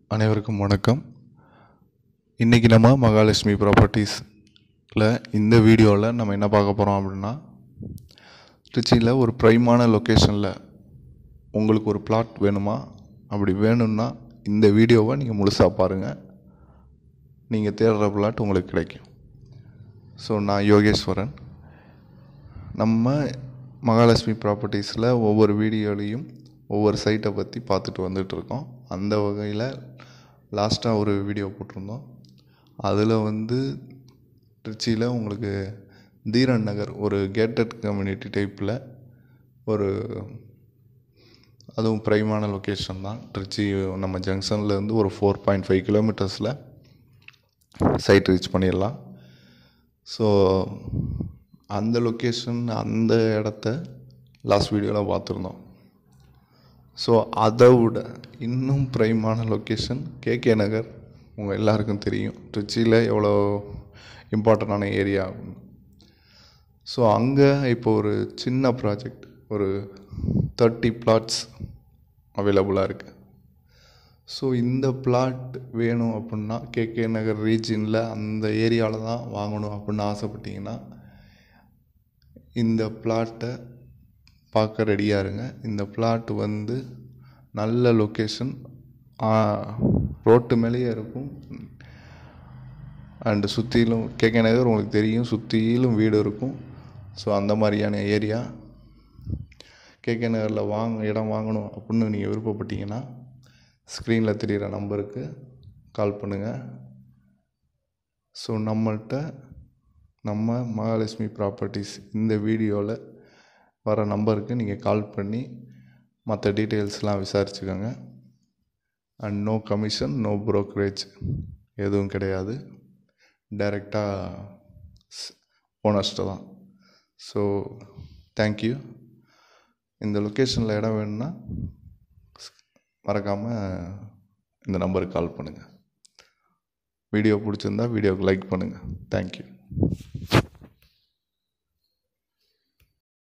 அனைவருக்கும் வணக்கம் இன்றைக்கி நம்ம மகாலட்சுமி ப்ராப்பர்ட்டிஸில் இந்த வீடியோவில் நம்ம என்ன பார்க்க போகிறோம் அப்படின்னா திருச்சியில் ஒரு ப்ரைமான லொக்கேஷனில் உங்களுக்கு ஒரு பிளாட் வேணுமா அப்படி வேணும்னா இந்த வீடியோவை நீங்கள் முழுசாக பாருங்கள் நீங்கள் தேடுற பிளாட் உங்களுக்கு கிடைக்கும் ஸோ நான் யோகேஸ்வரன் நம்ம மகாலட்சுமி ப்ராப்பர்ட்டிஸில் ஒவ்வொரு வீடியோலையும் ஒவ்வொரு சைட்டை பற்றி பார்த்துட்டு வந்துட்டுருக்கோம் அந்த வகையில் லாஸ்ட்டாக ஒரு வீடியோ போட்டிருந்தோம் அதில் வந்து திருச்சியில் உங்களுக்கு தீரன் நகர் ஒரு கேட்டட் கம்யூனிட்டி டைப்பில் ஒரு அதுவும் ப்ரைமான லொக்கேஷன் தான் திருச்சி நம்ம ஜங்ஷன்லேருந்து ஒரு ஃபோர் பாயிண்ட் ஃபைவ் கிலோமீட்டர்ஸில் சைட் ரீச் பண்ணிடலாம் ஸோ அந்த லொக்கேஷன் அந்த இடத்த லாஸ்ட் வீடியோவில் பார்த்துருந்தோம் ஸோ அதை விட இன்னும் ப்ரைமான லொக்கேஷன் கேகே நகர் உங்கள் எல்லாருக்கும் தெரியும் திருச்சியில் எவ்வளோ இம்பார்ட்டண்டான ஏரியா ஸோ அங்கே இப்போ ஒரு சின்ன ப்ராஜெக்ட் ஒரு தேர்ட்டி பிளாட்ஸ் அவைலபிளாக இருக்குது ஸோ இந்த பிளாட் வேணும் அப்படின்னா கேகே நகர் ரீஜியனில் அந்த ஏரியாவில் தான் வாங்கணும் அப்படின்னு ஆசைப்பட்டீங்கன்னா இந்த பிளாட்டை பார்க்க ரெடியாக இருங்க இந்த பிளாட் வந்து நல்ல லொக்கேஷன் ரோட்டு மேலேயே இருக்கும் அண்டு சுற்றிலும் கேகே நகர் உங்களுக்கு தெரியும் சுற்றிலும் வீடு இருக்கும் ஸோ அந்த மாதிரியான ஏரியா கேகே நகரில் வாங்க இடம் வாங்கணும் அப்படின்னு நீங்கள் விருப்பப்பட்டீங்கன்னா ஸ்க்ரீனில் தெரிகிற நம்பருக்கு கால் பண்ணுங்கள் ஸோ நம்மள்கிட்ட நம்ம மகாலட்சுமி ப்ராப்பர்ட்டிஸ் இந்த வீடியோவில் வர நம்பருக்கு நீங்கள் கால் பண்ணி மற்ற டீட்டெயில்ஸ்லாம் விசாரிச்சுக்கோங்க and no commission no brokerage எதுவும் கிடையாது டைரெக்டாக ஓனர்ஸ்ட்டு தான் ஸோ தேங்க்யூ இந்த லொக்கேஷனில் இடம் வேணும்னா மறக்காமல் இந்த நம்பருக்கு கால் பண்ணுங்கள் வீடியோ பிடிச்சிருந்தா வீடியோவுக்கு லைக் பண்ணுங்கள் தேங்க்யூ